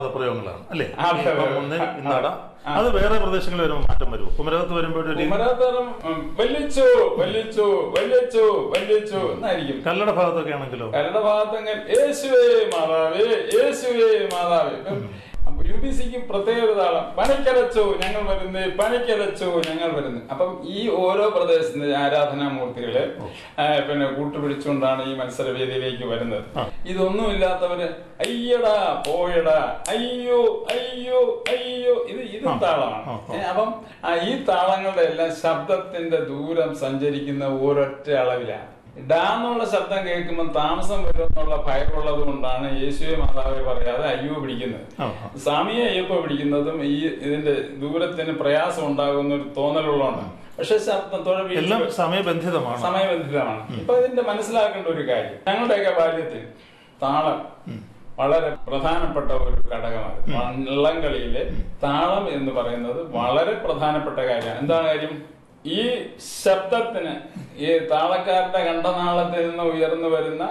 പദപ്രയോഗങ്ങളാണ് അല്ലേ അതെ, അതെ. ഇപ്പം ഒന്ന് ഇന്നട അത് വേറെ പ്രദേശങ്ങളിൽ വരുമ്പോൾ മാറ്റം വരുമോ കുമരകത്ത് വരുമ്പോൾ ഒരു കുമരകത്തരം വല്ലിച്ചു വല്ലിച്ചു വല്ലിച്ചു വല്ലിച്ചു എന്നായിരിക്കും കല്ലട ഭാഗത്തൊക്കെ ആണെങ്കിലോ കരട ഭാഗത്തെങ്കിൽ യേശുവേ മാതാവേ യേശുവേ മാതാവേ അപ്പൊ യു ബി സിക്ക് പ്രത്യേക ഒരു താളം പണിക്കലച്ചു ഞങ്ങൾ വരുന്നേ പണിക്കലച്ചു ഞങ്ങൾ വരുന്നത് അപ്പം ഈ ഓരോ പ്രദേശത്തിന്റെ ആരാധനാമൂർത്തികളെ ആ, പിന്നെ കൂട്ടുപിടിച്ചുകൊണ്ടാണ് ഈ മത്സരവേദിയിലേക്ക് വരുന്നത് ഇതൊന്നും ഇല്ലാത്തവര് അയ്യടാ പോയടാ അയ്യോ അയ്യോ അയ്യോ ഇത് ഇതും താളമാണ് ഏ, അപ്പം ആ, ഈ താളങ്ങളുടെ എല്ലാം ശബ്ദത്തിന്റെ ദൂരം സഞ്ചരിക്കുന്ന ഒരൊറ്റ അളവിലാണ് ഡാ എന്നുള്ള ശബ്ദം കേൾക്കുമ്പോൾ താമസം വരും എന്നുള്ള ഭയമുള്ളത് കൊണ്ടാണ് യേശുവെ മാതാവെ പറയാതെ അയ്യോ പിടിക്കുന്നത് ആ, സ്വാമിയെ അയ്യപ്പ പിടിക്കുന്നതും ഈ ഇതിന്റെ ദൂരത്തിന് പ്രയാസം ഉണ്ടാകുന്ന ഒരു തോന്നലുള്ളതാണ് പക്ഷെ ശബ്ദം തുഴ വീഴ്ച- എല്ലാം സമയബന്ധിതമാണ് സമയബന്ധിതമാണ് ഇപ്പൊ ഇതിന്റെ മനസ്സിലാക്കേണ്ട ഒരു കാര്യം ഞങ്ങളുടെയൊക്കെ ബാല്യത്തിൽ താളം വളരെ പ്രധാനപ്പെട്ട ഒരു ഘടകമാണ് വള്ളംകളിയിലെ താളം എന്ന് പറയുന്നത് വളരെ പ്രധാനപ്പെട്ട കാര്യമാണ് എന്താണ് കാര്യം ഈ ശബ്ദത്തിന് ഈ താളക്കാരുടെ കണ്ഠനാളത്തിൽ നിന്ന് ഉയർന്നു വരുന്ന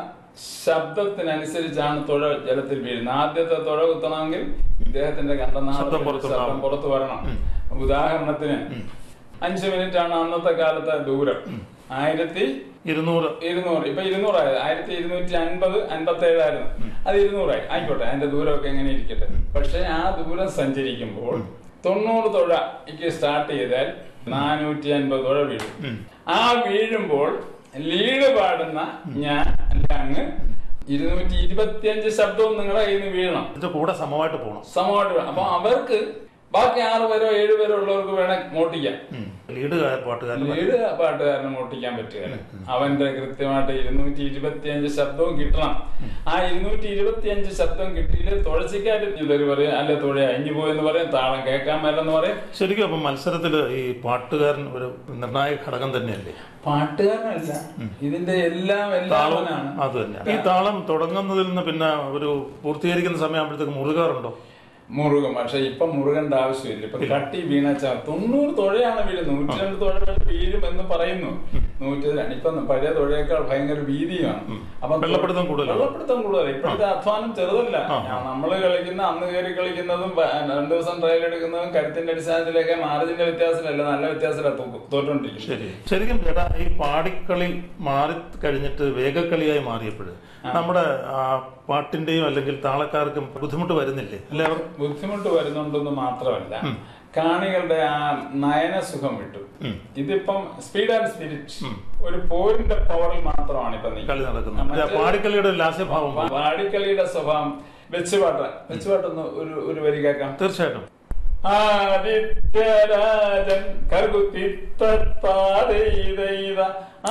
ശബ്ദത്തിനനുസരിച്ചാണ് തുഴ ജലത്തിൽ വീഴുന്നത് ആദ്യത്തെ തുഴ കുത്തണമെങ്കിൽ ഇദ്ദേഹത്തിന്റെ ശബ്ദം കണ്ഠനാളത്തിൽ പുറത്തുണ്ടാവും. ശബ്ദം പുറത്തു വരണം ഉദാഹരണത്തിന് അഞ്ചു മിനിറ്റ് ആണ് അന്നത്തെ കാലത്തെ ദൂരം ആയിരത്തി ഇരുന്നൂറ് ഇരുന്നൂറ് ഇപ്പൊ ഇരുന്നൂറായത് ആയിരത്തി ഇരുന്നൂറ്റി അൻപത് അൻപത്തി ഏഴായിരുന്നു അത് ഇരുന്നൂറായി ആയിക്കോട്ടെ അതിന്റെ ദൂരമൊക്കെ എങ്ങനെ ഇരിക്കട്ടെ പക്ഷെ ആ ദൂരം സഞ്ചരിക്കുമ്പോൾ തൊണ്ണൂറ് തുഴയ്ക്ക് സ്റ്റാർട്ട് ചെയ്താൽ നാനൂറ്റി അൻപത് തുഴ വീഴും ആ വീഴുമ്പോൾ ലീഡ് പാടുന്ന ഞാൻ അല്ല അങ്ങ് ഇരുന്നൂറ്റി ഇരുപത്തിയഞ്ച് ശബ്ദവും നിങ്ങളുടെ കയ്യിൽ നിന്ന് വീഴണം ഇതിന്റെ കൂടെ സമമായിട്ട് പോകണം സമമായിട്ട് വേണം അപ്പൊ അവർക്ക് ബാക്കി ആറ് പേരോ ഏഴ് പേരോ ഉള്ളവർക്ക് വേണേ മോട്ടിക്കാം ലീഡ് പാട്ടുകാരൻ ലീഡ് പാട്ടുകാരനെ മോട്ടിക്കാൻ പറ്റുകയില്ല അവന്റെ കൃത്യമായിട്ട് ഇരുന്നൂറ്റി ഇരുപത്തിയഞ്ച് ശബ്ദവും കിട്ടണം ആ ഇരുന്നൂറ്റി ഇരുപത്തിയഞ്ച് ശബ്ദം കിട്ടിയില്ല തുളസിക്കാരും ഇതൊരു പറയും അല്ലെ തുഴ അഞ്ഞു പോയെന്ന് പറയും താളം കേൾക്കാൻ മേലെന്ന് പറയും ശരിക്കും അപ്പം മത്സരത്തില് ഈ പാട്ടുകാരൻ ഒരു നിർണായക ഘടകം തന്നെയല്ലേ പാട്ടുകാരനല്ല ഇതിന്റെ എല്ലാം താളം എല്ലാവനാണ് അത് തന്നെ ഈ താളം തുടങ്ങുന്നതിൽ നിന്ന് പിന്നെ ഒരു പൂർത്തീകരിക്കുന്ന സമയമാകുമ്പോഴത്തേക്ക് മുറുകാറുണ്ടോ മുറുകും പക്ഷെ ഇപ്പൊ മുറുകേണ്ട ആവശ്യമില്ല ഇപ്പൊ കട്ടി വീണച്ച തൊണ്ണൂറ് തുഴയാണ് വീഴുന്നത് നൂറ്റി രണ്ട് തുഴ വീഴും എന്ന് പറയുന്നു നൂറ്റി രണ്ട് ഇപ്പൊ പഴയ തുഴയേക്കാൾ ഭയങ്കര വീതിയാണ് അപ്പൊ വെള്ളപ്പിടുത്തം കൂടുതലാണ്. വെള്ളപ്പിടുത്തം കൂടുതൽ ഇപ്പോഴത്തെ അധ്വാനം ചെറുതല്ല ഞാൻ- നമ്മള് കളിക്കുന്ന അന്ന് കയറി കളിക്കുന്നതും പ- രണ്ടു ദിവസം ട്രയൽ എടുക്കുന്നതും കരുത്തിന്റെ അടിസ്ഥാനത്തിലൊക്കെ മാർജിന്റെ വ്യത്യാസത്തിലല്ല നല്ല വ്യത്യാസത്തിലാണ് തോ- തോറ്റോണ്ടിരിക്കുന്നത് ശരി ശരിക്കും ചേട്ടാ ഈ പാടിക്കളി മാറി കഴിഞ്ഞിട്ട് വേഗക്കളിയായി മാറിയപ്പോൾ നമ്മുടെ ആ പാട്ടിന്റെയും അല്ലെങ്കിൽ താളക്കാർക്കും ബുദ്ധിമുട്ട് വരുന്നില്ലേ എല്ലാവരും ബുദ്ധിമുട്ട് വരുന്നുണ്ടെന്ന് മാത്രമല്ല കാണികളുടെ ആ നയനസുഖം വിട്ടു ഇതിപ്പം സ്പീഡ് ആൻഡ് സ്പിരിറ്റ് ഒരു പോരിന്റെ പവറിൽ മാത്രമാണ് ഇപ്പൊ നീ കളി നടക്കുന്നത് മറ്റേ ആ പാടിക്കളിയുടെ ലാസ്യഭാവം പോയി. വാടിക്കളിയുടെ സ്വഭാവം വെച്ചുപാട്ട് വെച്ചുപാട്ടൊന്ന് ഒരു ഒരു വരി കേൾക്കാം തീർച്ചയായിട്ടും ആദിത്യരാജൻ കറുകുത്തിത്തത്താതെയ്ത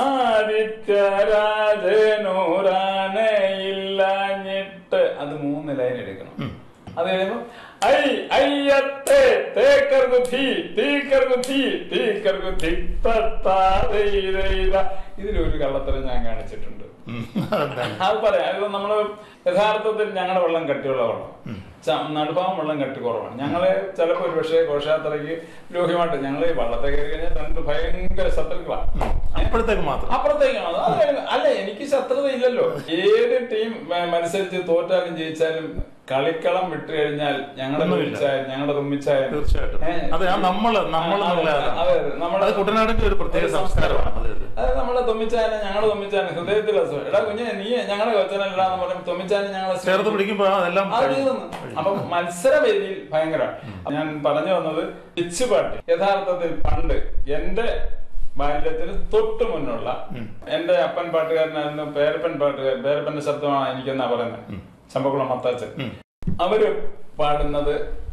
ആദിത്യരാജനൂറാനയില്ലാഞ്ഞിട്ട് അത് മൂന്ന് ലൈൻ എടുക്കണം അത് കഴിയുമ്പോ ഐ അയ്യത്തെ തേക്കർകുത്തി തീക്കർകുത്തി തീക്കർകുത്തി തത്താതെയ്ത ഇതിലൊരു കള്ളത്തരം ഞാൻ കാണിച്ചിട്ടുണ്ട് ഉം. അതെന്താണ്? അത് പറയാം അത് നമ്മള് യഥാർത്ഥത്തിൽ ഞങ്ങളുടെ വെള്ളം കട്ടിയുള്ള വെള്ളം ച- നടുഭാഗം വെള്ളം കട്ടി കുറവാണ് ഞങ്ങള് ചിലപ്പോ ഒരു പക്ഷേ ഘോഷയാത്രയ്ക്ക് ലോഹ്യമായിട്ട് ഞങ്ങൾ ഈ വള്ളത്തെ കയറി കഴിഞ്ഞാൽ രണ്ട് ഭയങ്കര ശത്രുക്കളാണ് അപ്പോഴത്തേക്ക് മാത്രം അപ്പുറത്തേക്കാണ് അത് അത് കഴിഞ്ഞ് അല്ല എനിക്ക് ശത്രുത ഇല്ലല്ലോ ഏത് ടീം മത്സരിച്ച് തോറ്റാലും ജയിച്ചാലും കളിക്കളം വിട്ടു കഴിഞ്ഞാൽ ഞങ്ങളുടെ ഒന്നുമില്ല. തുമ്മിച്ചായ ഞങ്ങളുടെ തുമ്മിച്ചായ തീർച്ചയായിട്ടും ഏ, അതെ ആ നമ്മള് നമ്മൾ ആ, അതെ, എന്നുള്ള അതെ, അതെ. നമ്മുടെ- അത് കുട്ടനാടിന്റെ ഒരു പ്രത്യേക ഒരു സംസ്കാരമാണ് അതെ അതെ അത് നമ്മളെ തൊമ്മിച്ചാനെ ഞങ്ങളെ തൊമ്മിച്ചാനെ ഹൃദയത്തിൽ അസുഖം എടാ കുഞ്ഞെ നീ ഞങ്ങളുടെ കൊച്ചനല്ലാന്ന് പറയും തൊമ്മിച്ചാനെ ഞങ്ങളെ ചേർത്ത് പിടിക്കുമ്പോ അതെല്ലാം അത് കഴിയും. തീർന്നു അപ്പൊ മത്സരവേദിയിൽ ഭയങ്കര ഞാൻ പറഞ്ഞു വന്നത് പിച്ചുപാട്ട് യഥാർത്ഥത്തിൽ പണ്ട് എന്റെ ബാല്യത്തിന് തൊട്ടു മുന്നുള്ള എന്റെ അപ്പൻ പാട്ടുകാരനായിരുന്നു പേരപ്പൻ പാട്ടുകാരൻ പേരപ്പന്റെ ശബ്ദമാണ് എനിക്കെന്നാ പറയുന്നത് ചമ്പക്കുളം മത്താച്ചൻ അവര് പാടുന്നത്